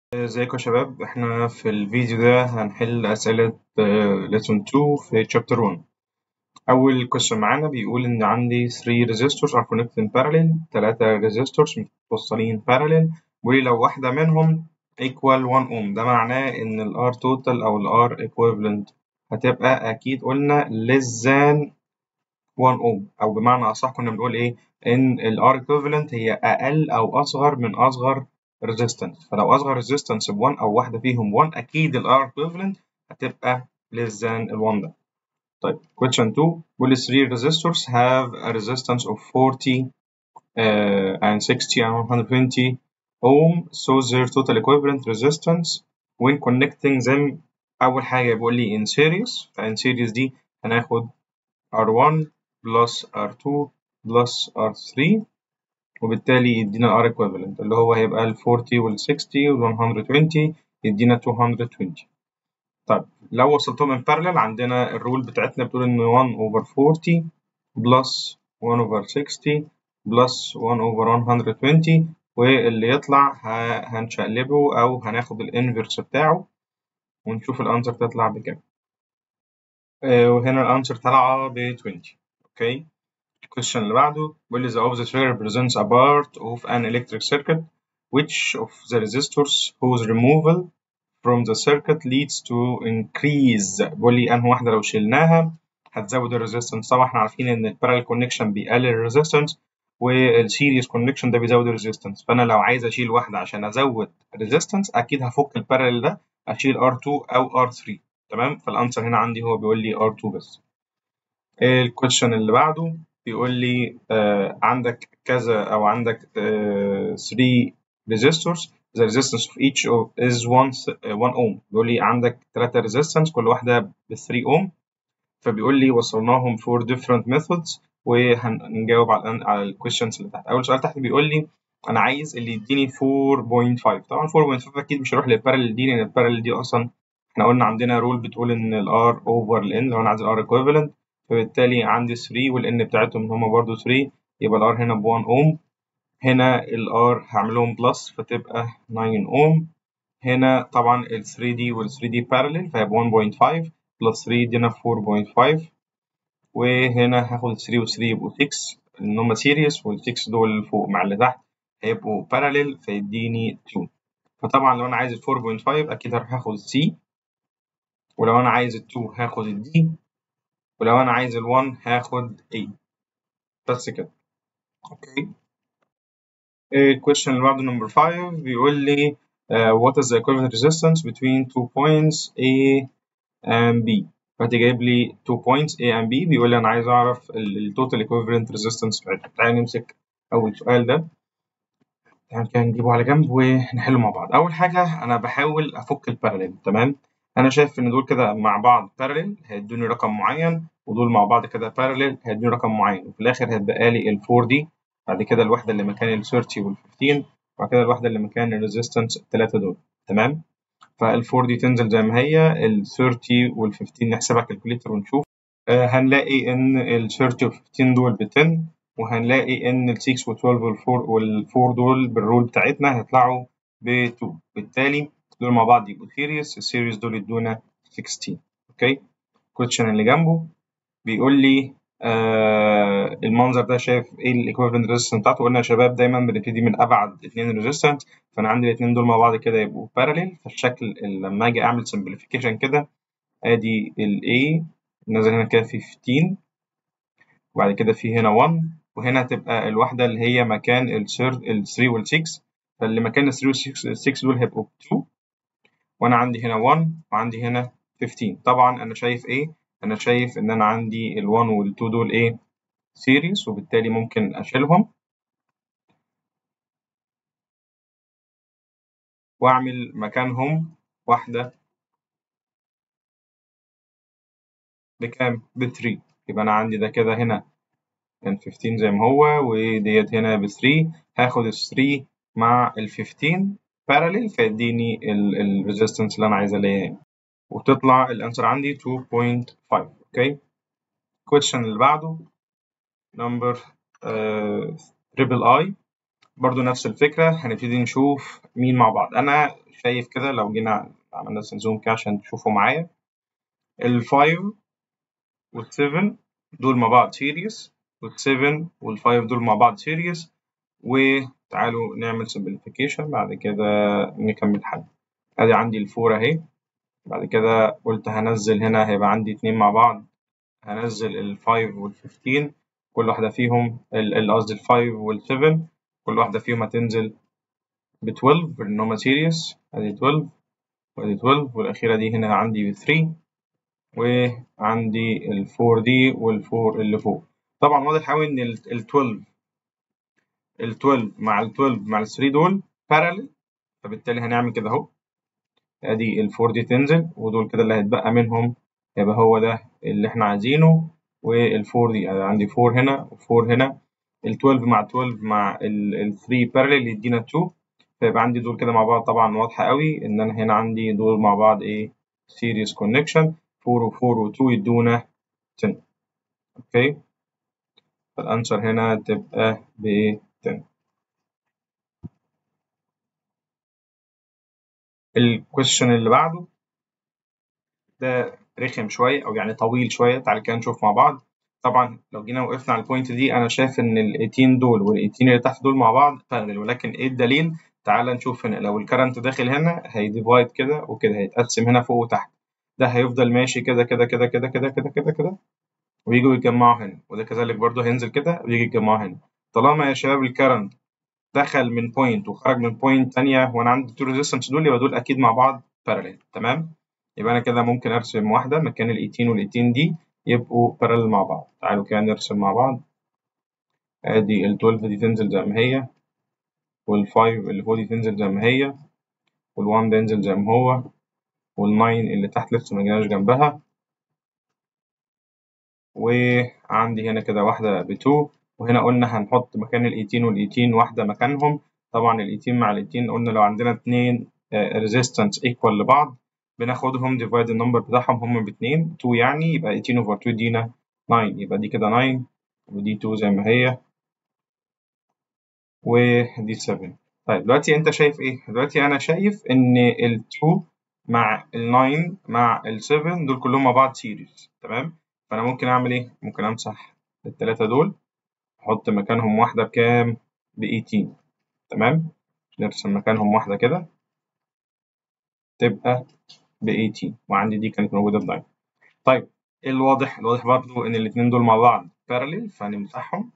ازيكم يا شباب احنا في الفيديو ده هنحل أسئلة lesson 2 في chapter 1 أول question معانا بيقول إن عندي 3 resistors are connected in parallel 3 resistors متوصلين parallel ولو واحدة منهم equal 1 ohm ده معناه إن ال R total أو ال R equivalent هتبقى أكيد قلنا less than 1 ohm أو بمعنى أصح كنا بنقول إيه إن ال R equivalent هي أقل أو أصغر من أصغر resistance فلو أصغر resistance ب 1 أو واحدة فيهم 1 أكيد ال R equivalent هتبقى less than ال 1 ده. طيب question 2 بيقول 3 resistors have a resistance of 40 uh, and 60 and 120 ohm so their total equivalent resistance when connecting them أول حاجة بيقول لي in series فin series دي هناخد R1 plus R2 plus R3 وبالتالي يدينا R equivalent اللي هو هيبقى ال 40 وال 60 وال 120 يدينا 220 طيب لو وصلتهم in parallel عندنا الرول بتاعتنا بتقول إن 1 over 40 plus 1 over 60 plus 1 over 120 واللي يطلع هنشقلبه أو هناخد الانفرس بتاعه ونشوف الأنسر تطلع بكام وهنا الأنسر طالعة ب 20 أوكي الكويشن اللي بعده بيقول لي the opposite figure represents a part of an electric circuit which of the resistors whose removal from the circuit leads to increase بيقول لي أنهي واحدة لو شلناها هتزود الريزيستنس طبعا احنا عارفين ان البارallel كونكشن بيقلل الريزيستنس والسيريز كونكشن ده بيزود الريزيستنس فانا لو عايز اشيل واحده عشان ازود الريزيستنس اكيد هفك البارallel ده اشيل R2 او R3 تمام فالانسر هنا عندي هو بيقول لي R2 بس الكويشن اللي بعده بيقول لي آه عندك كذا او عندك 3 resistors the resistance of each of is 1 1 ohm بيقول لي عندك 3 resistance كل واحده ب 3 ohm فبيقول لي وصلناهم for different methods وهنجاوب على على الكويشنز اللي تحت اول سؤال تحت بيقول لي انا عايز اللي يديني 4.5 طبعا 4.5 اكيد مش هروح للبارallel دي لان البارallel دي اصلا احنا قلنا عندنا رول بتقول ان ال R over ال N لو انا عايز ال R equivalent فبالتالي عندي 3 وال N بتاعتهم هما برضو 3 يبقى ال R هنا ب 1 ohm هنا ال R هعملهم بلس فتبقى 9 ohm هنا طبعا ال 3 دي وال 3 دي parallel فهي ب 1.5 بلس 3 يدينا 4.5 وهنا هاخد 3 و 3 يبقوا 6 لان هما سيريس وال 6 دول اللي فوق مع اللي تحت هيبقوا parallel فيديني 2 فطبعا لو انا عايز ال 4.5 اكيد هروح هاخد C ولو انا عايز ال 2 هاخد ال D ولو انا عايز ال 1 هاخد A بس كده اوكي الكويشن اللي بعده نمبر 5 بيقول لي uh, what is the equivalent resistance between two points A and B فهتي جايب لي 2 points A and B بيقول لي انا عايز اعرف التوتال equivalent resistance بتاعتها تعالى نمسك اول سؤال ده يعني كده نجيبه على جنب ونحله مع بعض اول حاجه انا بحاول افك الباراليل تمام انا شايف ان دول كده مع بعض باراليل هيدوني رقم معين ودول مع بعض كده باراليل هيدوني رقم معين وفي الاخر هيتبقى لي ال 4 دي بعد كده الوحده اللي مكان ال 30 وال 15 وبعد كده الوحده اللي مكان الريزيستنس الثلاثه دول تمام فال 4 دي تنزل زي ما هي ال 30 وال 15 نحسبها كالكوليتر ونشوف آه هنلاقي ان ال 30 وال 15 دول ب 10 وهنلاقي ان ال 6 وال 12 وال 4 وال 4 دول بالرول بتاعتنا هيطلعوا ب 2 بالتالي دول مع بعض يبقوا سيريس السيريس دول يدونا 16 اوكي الكويشن اللي جنبه بيقول لي آه المنظر ده شايف ايه الايكويفالنت ريزيستنس بتاعته قلنا يا شباب دايما بنبتدي من ابعد اثنين ريزيستنس فانا عندي الاثنين دول مع بعض كده يبقوا باراليل فالشكل لما اجي اعمل سمبليفيكيشن كده ادي ال A نازل هنا كده في 15 وبعد كده في هنا 1 وهنا هتبقى الواحده اللي هي مكان ال 3 وال 6 فاللي مكان ال 3 وال 6 دول هيبقوا 2 وانا عندي هنا 1 وعندي هنا 15 طبعا انا شايف ايه انا شايف ان انا عندي ال 1 وال 2 دول ايه سيريس وبالتالي ممكن اشيلهم واعمل مكانهم واحده بكام ب 3 يبقى انا عندي ده كده هنا كان 15 زي ما هو وديت هنا ب 3 هاخد ال 3 مع ال 15 باراليل فيديني الريزيستنس اللي انا عايز الاقيها وتطلع الانسر عندي 2.5 اوكي الكويشن اللي بعده نمبر تريبل اي برضو نفس الفكرة هنبتدي نشوف مين مع بعض أنا شايف كده لو جينا عملنا زوم كده عشان تشوفوا معايا الفايف والسيفن دول مع بعض سيريس والسيفن والفايف دول مع بعض سيريس وتعالوا نعمل سمبليفيكيشن بعد كده نكمل حل ادي عندي الفور اهي بعد كده قلت هنزل هنا هيبقى عندي اتنين مع بعض هنزل الفايف والفيفتين كل واحدة فيهم قصدي الفايف والسيفن كل واحدة فيهم هتنزل ب 12 لأن هما سيريس ادي 12 وادي 12 والأخيرة دي هنا عندي ب 3 وعندي ال 4 دي وال 4 اللي فوق طبعا واضح أوي إن ال 12 ال 12 مع ال 12 مع ال 3 دول parallel فبالتالي هنعمل كده أهو ادي ال 4 دي تنزل ودول كده اللي هيتبقى منهم يبقى هو ده اللي احنا عايزينه وال 4 دي يعني عندي 4 هنا و4 هنا ال 12 مع 12 مع ال 3 بارلل يدينا 2 فيبقى عندي دول كده مع بعض طبعا واضحة قوي ان انا هنا عندي دول مع بعض ايه سيريس كونكشن 4 و4 و2 يدونا 10 اوكي فالانسر هنا تبقى ب 10 الكويشن اللي بعده ده رخم شويه او يعني طويل شويه تعالى كده نشوف مع بعض طبعا لو جينا وقفنا على البوينت دي انا شايف ان ال 18 دول وال 18 اللي تحت دول مع بعض بارلل ولكن ايه الدليل تعال نشوف هنا لو الكرنت داخل هنا هيديفايد كده وكده هيتقسم هنا فوق وتحت ده هيفضل ماشي كده كده كده كده كده كده كده كده ويجوا يتجمعوا هنا وده كذلك برضه هينزل كده ويجي يتجمعوا هنا طالما يا شباب الكرنت دخل من بوينت وخرج من بوينت تانية وانا عندي التو ريزيستنس دول يبقى دول اكيد مع بعض بارلل تمام يبقى انا كده ممكن ارسم واحده مكان ال 18 وال 18 دي يبقوا بارلل مع بعض تعالوا كده نرسم مع بعض ادي ال 12 دي تنزل زي ما هي وال 5 اللي فوق دي تنزل زي ما هي وال 1 ده ينزل زي ما هو وال 9 اللي تحت لسه ما جيناش جنبها وعندي هنا كده واحده ب 2 وهنا قلنا هنحط مكان ال 18 وال 18 واحده مكانهم طبعا ال 18 مع ال 18 قلنا لو عندنا اتنين ريزيستنس ايكوال لبعض بناخدهم ديفايد النمبر بتاعهم هم باتنين 2 يعني يبقى 18 اوفر 2 يدينا 9 يبقى دي كده 9 ودي 2 زي ما هي ودي 7 طيب دلوقتي انت شايف ايه؟ دلوقتي انا شايف ان ال 2 مع ال 9 مع ال 7 دول كلهم مع بعض سيريز تمام؟ فانا ممكن اعمل ايه؟ ممكن امسح الثلاثه دول احط مكانهم واحده بكام؟ ب 18 تمام؟ نرسم مكانهم واحده كده تبقى ب 18 وعندي دي كانت موجودة ب 9 طيب الواضح الواضح برضو إن الاتنين دول مع بعض بارلل فهنمسحهم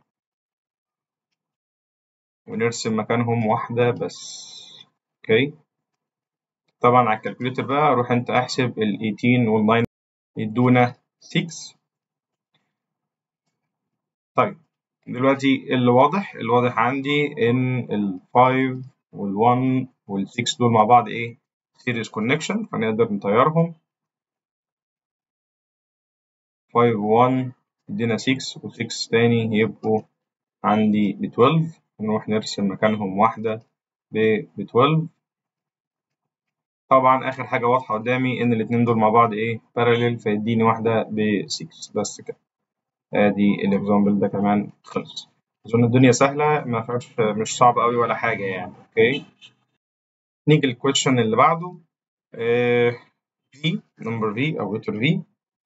ونرسم مكانهم واحدة بس أوكي طبعا على الكالكوليتر بقى روح أنت احسب ال 18 وال 9 يدونا 6 طيب دلوقتي اللي واضح اللي واضح عندي إن ال 5 وال 1 وال 6 دول مع بعض إيه سيريس كونكشن فنقدر نطيرهم 5 1 يدينا 6 و6 تاني يبقوا عندي ب 12 نروح نرسم مكانهم واحدة ب 12 طبعا آخر حاجة واضحة قدامي إن الاتنين دول مع بعض إيه بارلل فيديني واحدة ب 6 بس كده آدي الإكزامبل ده كمان خلص أظن الدنيا سهلة ما فيهاش مش صعبة أوي ولا حاجة يعني أوكي نيجي للكويشن اللي بعده في نمبر في او لتر في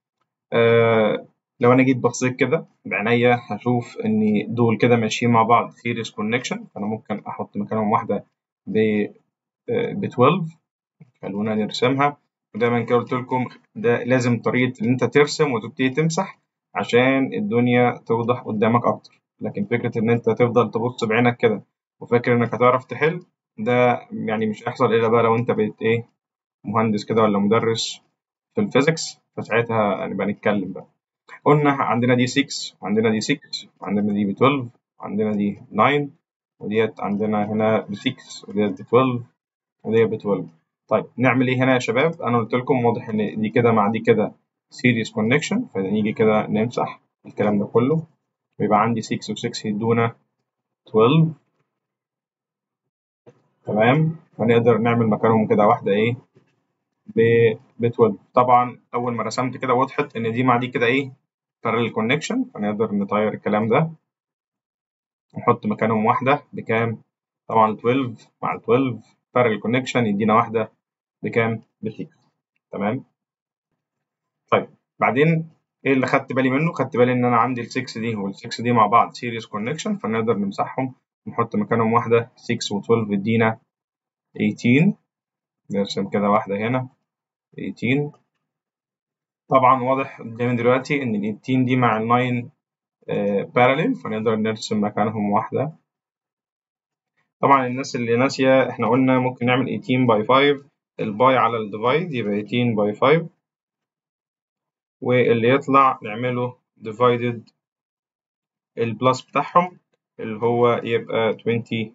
لو انا جيت بصيت كده بعينيا هشوف ان دول كده ماشيين مع بعض سيريس كونكشن فانا ممكن احط مكانهم واحده ب ب 12 خلونا نرسمها ودايما كده قلت لكم ده لازم طريقه ان انت ترسم وتبتدي تمسح عشان الدنيا توضح قدامك اكتر لكن فكره ان انت تفضل تبص بعينك كده وفاكر انك هتعرف تحل ده يعني مش هيحصل الا بقى لو انت بقيت ايه مهندس كده ولا مدرس في الفيزيكس فساعتها نبقى نتكلم بقى قلنا عندنا دي 6 وعندنا دي 6 وعندنا دي ب 12 وعندنا دي 9 وديت عندنا هنا ب 6 وديت ب 12 وديت ب 12 طيب نعمل ايه هنا يا شباب انا قلت لكم واضح ان دي كده مع دي كده سيريس كونكشن فنيجي كده نمسح الكلام ده كله ويبقى عندي 6 و6 يدونا 12 تمام فنقدر نعمل مكانهم كده واحدة إيه ب ب 12 طبعا أول ما رسمت كده وضحت إن دي مع دي كده إيه parallel connection فنقدر نطير الكلام ده نحط مكانهم واحدة بكام طبعا 12 مع 12 parallel connection يدينا واحدة بكام؟ ب 6 تمام طيب بعدين ايه اللي خدت بالي منه؟ خدت بالي ان انا عندي ال 6 دي وال 6 دي مع بعض سيريس كونكشن فنقدر نمسحهم ونحط مكانهم واحدة 6 و 12 يدينا 18 نرسم كده واحدة هنا 18 طبعا واضح قدامي دلوقتي ان ال 18 دي مع ال 9 باراليل فنقدر نرسم مكانهم واحدة طبعا الناس اللي ناسية احنا قلنا ممكن نعمل 18 باي 5 الباي على الديفايد يبقى 18 باي 5 واللي يطلع نعمله divided البلس بتاعهم اللي هو يبقى 20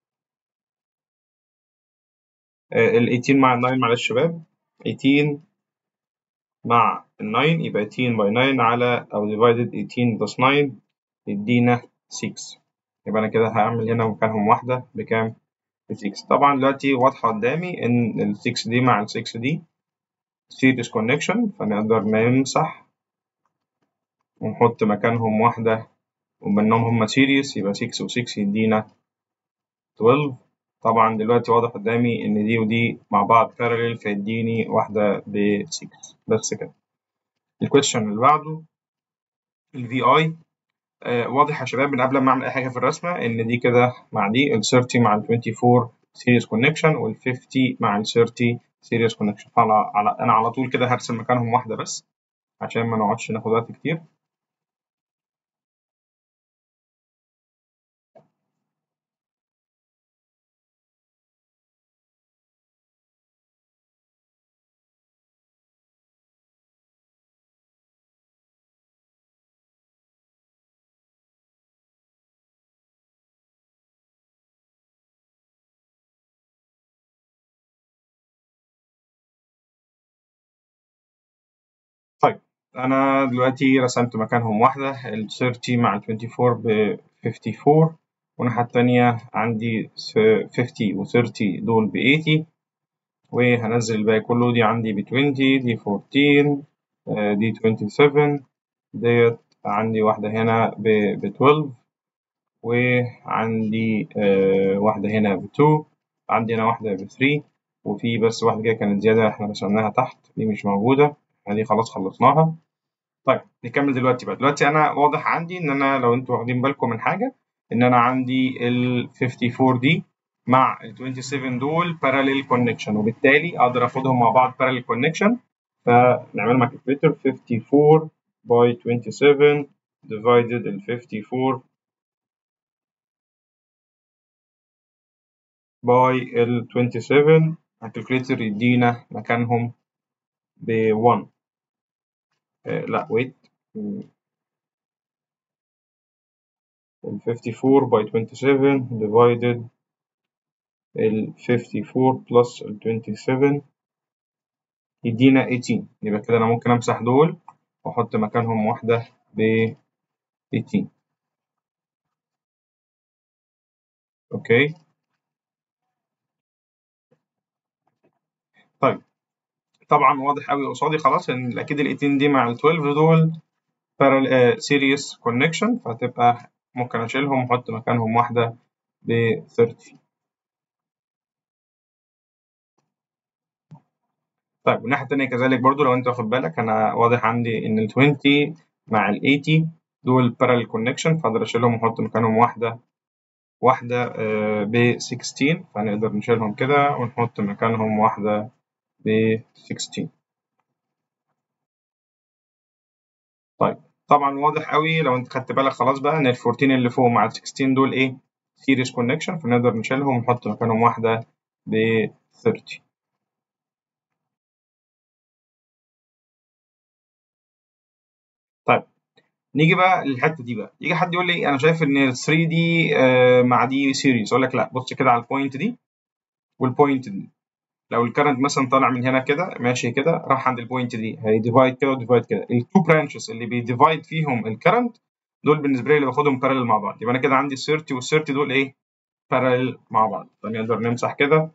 ال 18 مع ال 9 معلش شباب 18 مع ال 9 يبقى 18 باي 9 على أو divided 18 بلس 9 يدينا 6 يبقى أنا كده هعمل هنا مكانهم واحدة بكام؟ ب 6 طبعا دلوقتي واضحة قدامي إن ال 6 دي مع ال 6 دي series connection فنقدر نمسح ونحط مكانهم واحدة ومنهم هما series يبقى 6 و 6 يدينا 12 طبعا دلوقتي واضح قدامي إن دي ودي مع بعض parallel فيديني واحدة ب 6 بس كده الكويشن اللي بعده ال VI آه واضح يا شباب من قبل ما أعمل أي حاجة في الرسمة إن دي كده مع دي ال 30 مع ال 24 series connection وال 50 مع ال 30 series connection فأنا على أنا على طول كده هرسم مكانهم واحدة بس عشان ما نقعدش ناخد وقت كتير طيب أنا دلوقتي رسمت مكانهم واحدة ال 30 مع ال 24 ب 54 والناحية التانية عندي 50 و 30 دول ب 80 وهنزل الباقي كله دي عندي ب 20 دي 14 دي 27 ديت عندي واحدة هنا ب 12 وعندي واحدة هنا ب 2 عندي هنا واحدة ب 3 وفي بس واحدة كده كانت زيادة احنا رسمناها تحت دي مش موجودة دي خلاص خلصناها طيب نكمل دلوقتي بقى دلوقتي انا واضح عندي ان انا لو انتوا واخدين بالكم من حاجه ان انا عندي ال 54 دي مع ال 27 دول parallel connection وبالتالي اقدر اخدهم مع بعض parallel connection فنعمل مع كالكوليتر 54 باي 27 divided ال 54 باي ال 27 الكالكوليتر يدينا مكانهم ب 1 آه لا ويت ال 54 by 27 divided ال 54 plus ال 27 يدينا 18 يبقى كده أنا ممكن أمسح دول وأحط مكانهم واحدة ب 18 أوكي طيب طبعا واضح قوي قصادي خلاص ان اكيد ال 18 دي مع ال 12 دول سيريس كونكشن فهتبقى ممكن اشيلهم واحط مكانهم واحده ب 30 طيب والناحيه التانيه كذلك برضو لو انت واخد بالك انا واضح عندي ان ال 20 مع ال 80 دول parallel connection فاقدر اشيلهم واحط مكانهم واحده واحده ب 16 فنقدر نشيلهم كده ونحط مكانهم واحده ب 16 طيب طبعا واضح قوي لو انت خدت بالك خلاص بقى ان ال 14 اللي فوق مع ال 16 دول ايه سيريس كونكشن فنقدر نشيلهم ونحط مكانهم واحده ب 30 طيب نيجي بقى للحته دي بقى يجي حد يقول لي انا شايف ان ال 3 دي آه مع دي سيريس اقول لك لا بص كده على البوينت دي والبوينت دي لو الكرنت مثلا طالع من هنا كده ماشي كده راح عند البوينت دي هيديفايد كده وديفايد كده التو برانشز اللي بيديفايد فيهم الكرنت دول بالنسبه لي اللي باخدهم بارallel مع بعض يبقى انا كده عندي ال 30 وال 30 دول ايه parallel مع بعض فنقدر نمسح كده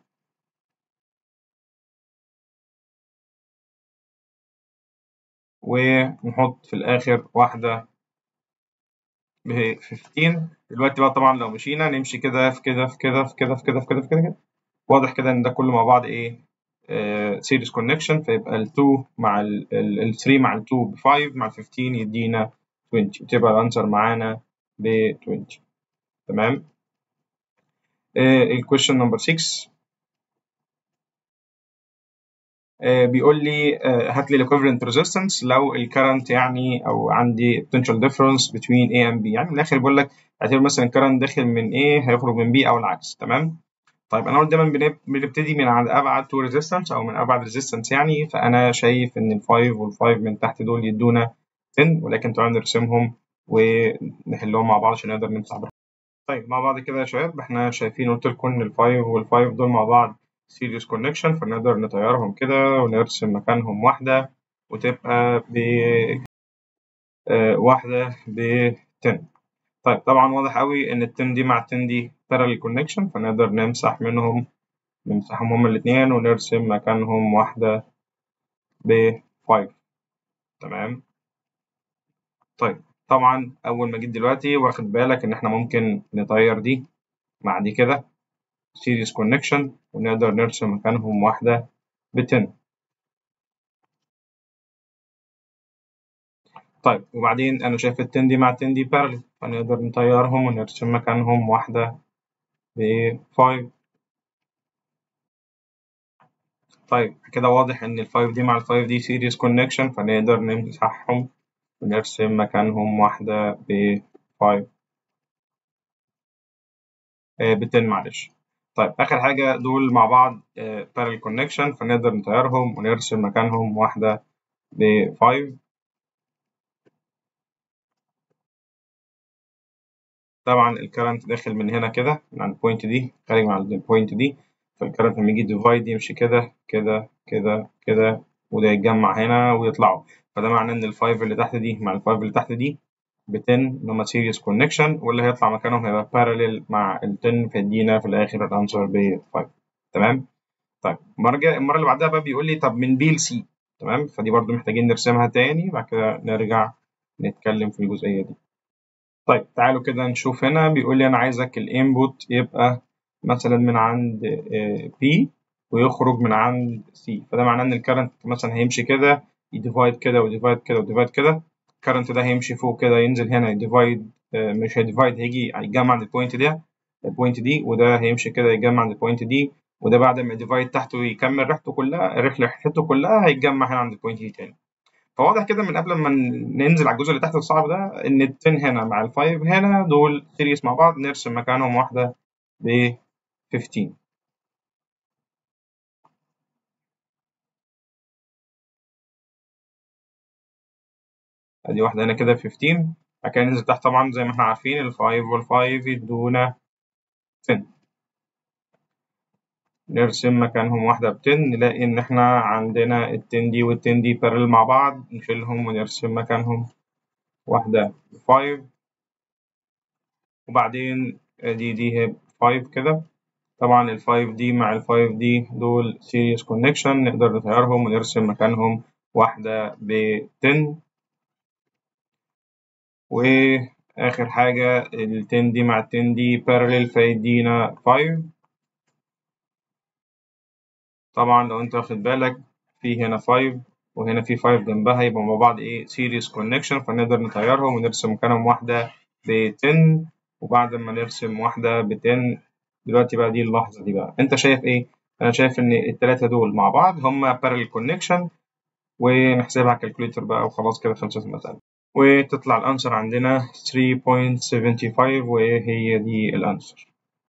ونحط في الاخر واحده ب 15 دلوقتي بقى طبعا لو مشينا نمشي كده في كده في كده في كده في كده في كده في كده كده واضح كده ان ده كله مع بعض ايه سيريز كونكشن فيبقى ال 2 مع ال 3 مع ال 2 ب 5 مع ال 15 يدينا 20 وتبقى الانسر معانا ب 20 تمام الكويشن نمبر 6 آه، بيقول لي آه، هات لي الايكوفالنت ريزيستنس لو الكرنت يعني او عندي potential difference between A and B يعني من الاخر بيقول لك اعتبر مثلا الكرنت داخل من A هيخرج من B او العكس تمام طيب انا قلت دايما بنب- بنبتدي من عند ابعد تو ريزيستنس او من ابعد ريزيستنس يعني فانا شايف ان ال 5 وال 5 من تحت دول يدونا 10 ولكن تعالوا نرسمهم ونحلهم مع بعض عشان نقدر نمسح براحتنا طيب مع بعض كده يا شباب احنا شايفين قلت لكم ان ال 5 وال 5 دول مع بعض سيريس كونكشن فنقدر نطيرهم كده ونرسم مكانهم واحدة وتبقى ب آه، واحدة ب 10 طيب طبعا واضح قوي ان ال 10 دي مع ال 10 دي parallel connection فنقدر نمسح منهم نمسحهم هما الاتنين ونرسم مكانهم واحدة ب 5 تمام طيب طبعا أول ما جيت دلوقتي واخد بالك إن إحنا ممكن نطير دي مع دي كده series connection ونقدر نرسم مكانهم واحدة ب 10 طيب وبعدين أنا شايف ال 10 دي مع ال 10 دي parallel فنقدر نطيرهم ونرسم مكانهم واحدة ب 5 طيب كده واضح إن ال 5 دي مع ال 5 دي series connection فنقدر نمسحهم ونرسم مكانهم واحدة ب 5 ب 10 معلش طيب آخر حاجة دول مع بعض آه، parallel connection فنقدر نطيرهم ونرسم مكانهم واحدة ب 5 طبعا الكرنت داخل من هنا كده من عند البوينت دي خارج من عند البوينت دي فالكرنت لما يجي ديفايد يمشي كده كده كده كده وده يتجمع هنا ويطلعوا فده معناه ان الفايف اللي تحت دي مع الفايف اللي تحت دي ب 10 اللي هما سيريس كونكشن واللي هيطلع مكانهم هيبقى باراليل مع ال 10 فيدينا في الاخر الانسر ب 5 تمام طيب المره الجايه المره اللي بعدها بقى بيقول لي طب من بي ل سي تمام فدي برضو محتاجين نرسمها تاني بعد كده نرجع نتكلم في الجزئيه دي طيب تعالوا كده نشوف هنا بيقول لي انا عايزك الانبوت يبقى مثلا من عند بي ويخرج من عند سي فده معناه ان الكرنت مثلا هيمشي كده يديفايد كده وديفايد كده وديفايد كده الكرنت ده هيمشي فوق كده ينزل هنا يديفايد مش هيديفايد هيجي هيتجمع عند البوينت ده البوينت دي وده هيمشي كده يتجمع عند البوينت دي وده بعد ما يديفايد تحته يكمل رحلته كلها الرحله رحلته كلها هيتجمع هنا عند البوينت دي تاني فواضح كده من قبل ما ننزل على الجزء اللي تحت الصعب ده ان ال 10 هنا مع ال 5 هنا دول سيريس مع بعض نرسم مكانهم واحده ب 15 ادي واحده هنا كده 15 بعد كده ننزل تحت طبعا زي ما احنا عارفين ال 5 وال 5 يدونا 10 نرسم مكانهم واحدة ب 10 نلاقي إن إحنا عندنا ال 10 دي وال 10 دي بارل مع بعض نشيلهم ونرسم مكانهم واحدة ب 5 وبعدين دي دي هي 5 كده طبعا ال 5 دي مع ال 5 دي دول سيريس كونكشن نقدر نطيرهم ونرسم مكانهم واحدة ب 10 وآخر حاجة ال 10 دي مع ال 10 دي بارلل فيدينا 5 طبعا لو انت واخد بالك في هنا 5 وهنا في 5 جنبها يبقى مع بعض ايه سيريس كونكشن فنقدر نطيرهم ونرسم مكانهم واحدة ب 10 وبعد ما نرسم واحدة ب 10 دلوقتي بقى دي اللحظة دي بقى انت شايف ايه؟ انا شايف ان التلاتة دول مع بعض هما parallel connection ونحسبها على الكالكوليتر بقى وخلاص كده خلصت المسألة وتطلع الانسر عندنا 3.75 وهي دي الانسر